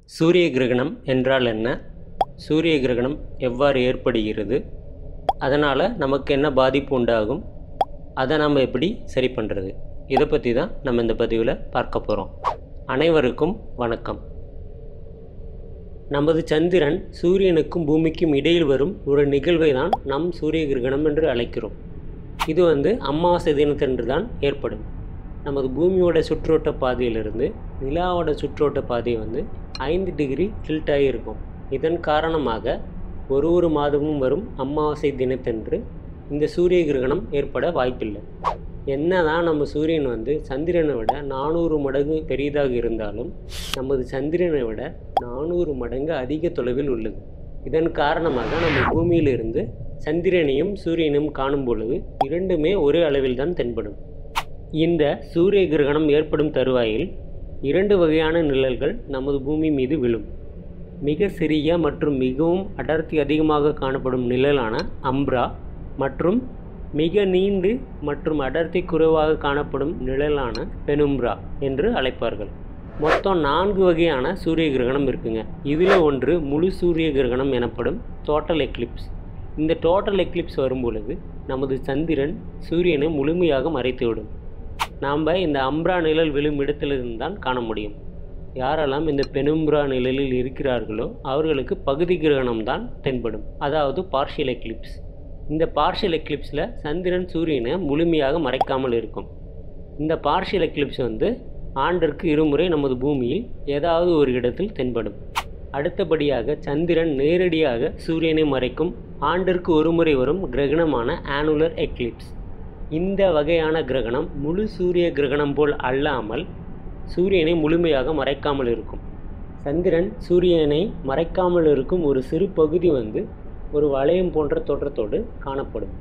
சூரிய கிரகணம் என்றால் என்ன சூரிய கிரகணம் எவ்வாறு ஏற்படுகிறது அதனால் நமக்கு என்ன பாதிப்பு உண்டாகும் அதை நம்ம எப்படி சரி பண்ணுறது இதை பற்றி தான் நம்ம இந்த பதிவில் பார்க்க போகிறோம் அனைவருக்கும் வணக்கம் நமது சந்திரன் சூரியனுக்கும் பூமிக்கும் இடையில் வரும் ஒரு நிகழ்வை தான் நம் சூரிய கிரகணம் என்று அழைக்கிறோம் இது வந்து அமாவாசை தினத்தன்று தான் ஏற்படும் நமது பூமியோட சுற்றோட்ட பாதையிலிருந்து நிலாவோட சுற்றோட்ட பாதை வந்து ஐந்து டிகிரி டில்ட் ஆகியிருக்கும் இதன் காரணமாக ஒரு ஒரு மாதமும் வரும் அமாவாசை தினத்தன்று இந்த சூரிய கிரகணம் ஏற்பட வாய்ப்பில்லை என்னதான் நம்ம சூரியன் வந்து சந்திரனை விட நானூறு மடங்கு பெரியதாக இருந்தாலும் நமது சந்திரனை விட நானூறு மடங்கு அதிக தொலைவில் உள்ளது இதன் காரணமாக நம்ம பூமியிலிருந்து சந்திரனையும் சூரியனையும் காணும் பொழுது இரண்டுமே ஒரே அளவில் தான் தென்படும் இந்த சூரிய கிரகணம் ஏற்படும் தருவாயில் இரண்டு வகையான நிழல்கள் நமது பூமி மீது விழும் மிக சிறிய மற்றும் மிகவும் அடர்த்தி அதிகமாக காணப்படும் நிழலான அம்ப்ரா மற்றும் மிக நீண்டு மற்றும் அடர்த்தி குறைவாக காணப்படும் நிழலான பெனும்ப்ரா என்று அழைப்பார்கள் மொத்தம் நான்கு வகையான சூரிய கிரகணம் இருக்குங்க இதில் ஒன்று முழு சூரிய கிரகணம் எனப்படும் டோட்டல் எக்லிப்ஸ் இந்த டோட்டல் எக்லிப்ஸ் வரும்பொழுது நமது சந்திரன் சூரியனை முழுமையாக மறைத்துவிடும் நாம் இந்த அம்ப்ரா நிழல் விழும் இடத்திலிருந்து தான் காண முடியும் யாரெல்லாம் இந்த பெனும்ப்ரா நிழலில் இருக்கிறார்களோ அவர்களுக்கு பகுதி கிரகணம் தான் தென்படும் அதாவது பார்ஷியல் எக்லிப்ஸ் இந்த பார்ஷியல் எக்லிப்ஸில் சந்திரன் சூரியனை முழுமையாக மறைக்காமல் இருக்கும் இந்த பார்ஷியல் எக்லிப்ஸ் வந்து ஆண்டிற்கு இருமுறை நமது பூமியில் ஏதாவது ஒரு இடத்தில் தென்படும் அடுத்தபடியாக சந்திரன் நேரடியாக சூரியனை மறைக்கும் ஆண்டிற்கு ஒருமுறை வரும் கிரகணமான ஆனுலர் எக்லிப்ஸ் இந்த வகையான கிரகணம் முழு சூரிய கிரகணம் போல் அல்லாமல் சூரியனை முழுமையாக மறைக்காமல் இருக்கும் சந்திரன் சூரியனை மறைக்காமல் இருக்கும் ஒரு சிறு பகுதி வந்து ஒரு வளையம் போன்ற தோற்றத்தோடு காணப்படும்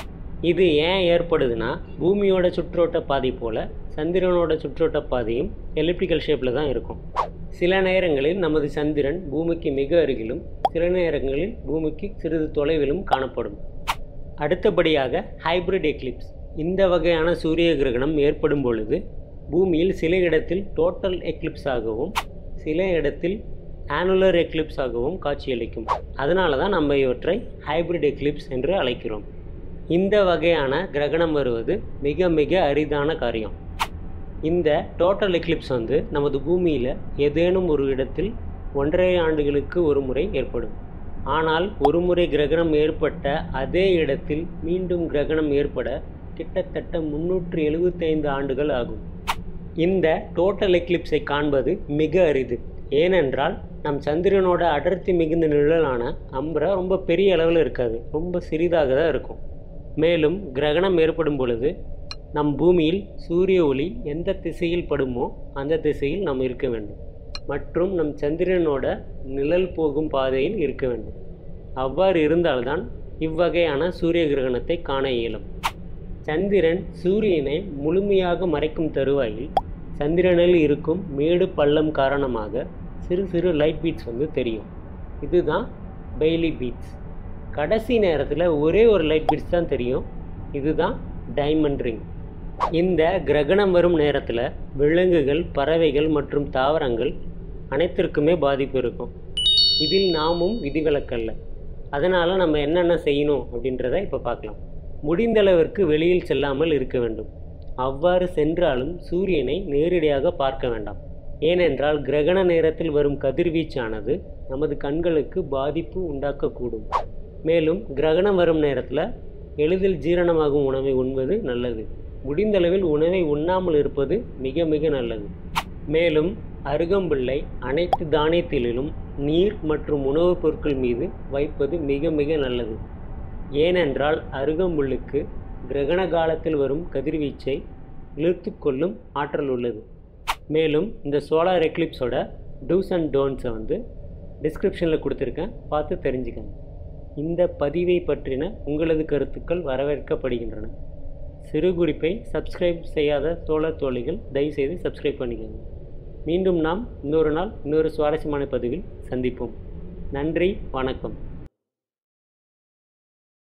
இது ஏன் ஏற்படுதுன்னா பூமியோட சுற்றோட்ட பாதை போல் சந்திரனோட சுற்றோட்ட பாதையும் எலிப்டிக்கல் ஷேப்பில் தான் இருக்கும் சில நேரங்களில் நமது சந்திரன் பூமிக்கு மிக அருகிலும் சில நேரங்களில் பூமிக்கு சிறிது தொலைவிலும் காணப்படும் அடுத்தபடியாக ஹைப்ரிட் எக்லிப்ஸ் இந்த வகையான சூரிய கிரகணம் ஏற்படும் பொழுது பூமியில் சில இடத்தில் டோட்டல் எக்லிப்ஸ் ஆகவும் சில இடத்தில் ஆனுலர் எக்லிப்ஸ் ஆகவும் காட்சியளிக்கும் அதனால தான் நம்ம இவற்றை ஹைப்ரிட் எக்லிப்ஸ் என்று அழைக்கிறோம் இந்த வகையான கிரகணம் வருவது மிக மிக அரிதான காரியம் இந்த டோட்டல் எக்லிப்ஸ் வந்து நமது பூமியில் ஏதேனும் ஒரு இடத்தில் ஒன்றரை ஆண்டுகளுக்கு ஒரு முறை ஏற்படும் ஆனால் ஒரு முறை கிரகணம் ஏற்பட்ட அதே இடத்தில் மீண்டும் கிரகணம் ஏற்பட கிட்டத்தட்ட முன்னூற்றி எழுபத்தைந்து ஆண்டுகள் ஆகும் இந்த டோட்டல் எக்லிப்ஸை காண்பது மிக அரிது ஏனென்றால் நம் சந்திரனோட அடர்த்தி மிகுந்த நிழலான அம்பரா ரொம்ப பெரிய அளவில் இருக்காது ரொம்ப சிறிதாக தான் இருக்கும் மேலும் கிரகணம் ஏற்படும் பொழுது நம் பூமியில் சூரிய ஒளி எந்த திசையில் படுமோ அந்த திசையில் நாம் இருக்க வேண்டும் மற்றும் நம் சந்திரனோட நிழல் போகும் பாதையில் இருக்க வேண்டும் அவ்வாறு இருந்தால்தான் இவ்வகையான சூரிய கிரகணத்தை காண இயலும் சந்திரன் சூரியனை முழுமையாக மறைக்கும் தருவாயில் சந்திரனில் இருக்கும் மேடு பள்ளம் காரணமாக சிறு சிறு லைட் பீட்ஸ் வந்து தெரியும் இதுதான் பெய்லி பீட்ஸ் கடைசி நேரத்தில் ஒரே ஒரு லைட் பீட்ஸ் தான் தெரியும் இதுதான் டைமண்ட் ரிங் இந்த கிரகணம் வரும் நேரத்தில் விலங்குகள் பறவைகள் மற்றும் தாவரங்கள் அனைத்திற்குமே பாதிப்பு இருக்கும் இதில் நாமும் விதிவிலக்கல்ல அதனால் நம்ம என்னென்ன செய்யணும் அப்படின்றத இப்போ பார்க்கலாம் முடிந்தளவிற்கு வெளியில் செல்லாமல் இருக்க வேண்டும் அவ்வாறு சென்றாலும் சூரியனை நேரடியாக பார்க்க வேண்டாம் ஏனென்றால் கிரகண நேரத்தில் வரும் கதிர்வீச்சானது நமது கண்களுக்கு பாதிப்பு உண்டாக்கக்கூடும் மேலும் கிரகணம் வரும் நேரத்தில் எளிதில் ஜீரணமாகும் உணவை உண்பது நல்லது முடிந்தளவில் உணவை உண்ணாமல் இருப்பது மிக மிக நல்லது மேலும் அருகம்புல்லை அனைத்து தானியத்திலும் நீர் மற்றும் உணவுப் பொருட்கள் மீது வைப்பது மிக மிக நல்லது ஏனென்றால் அருகம்புல்லுக்கு கிரகண காலத்தில் வரும் கதிர்வீச்சை இழுத்து கொள்ளும் ஆற்றல் உள்ளது மேலும் இந்த சோலார் எக்லிப்ஸோட டூஸ் அண்ட் டோன்ஸை வந்து டிஸ்கிரிப்ஷனில் கொடுத்துருக்கேன் பார்த்து தெரிஞ்சுக்கங்க இந்த பதிவை பற்றின உங்களது கருத்துக்கள் வரவேற்கப்படுகின்றன சிறு குறிப்பை சப்ஸ்கிரைப் செய்யாத தோழர் தோழிகள் தயவுசெய்து சப்ஸ்கிரைப் பண்ணிக்கோங்க மீண்டும் நாம் இன்னொரு நாள் இன்னொரு சுவாரஸ்யமான பதிவில் சந்திப்போம் நன்றி வணக்கம்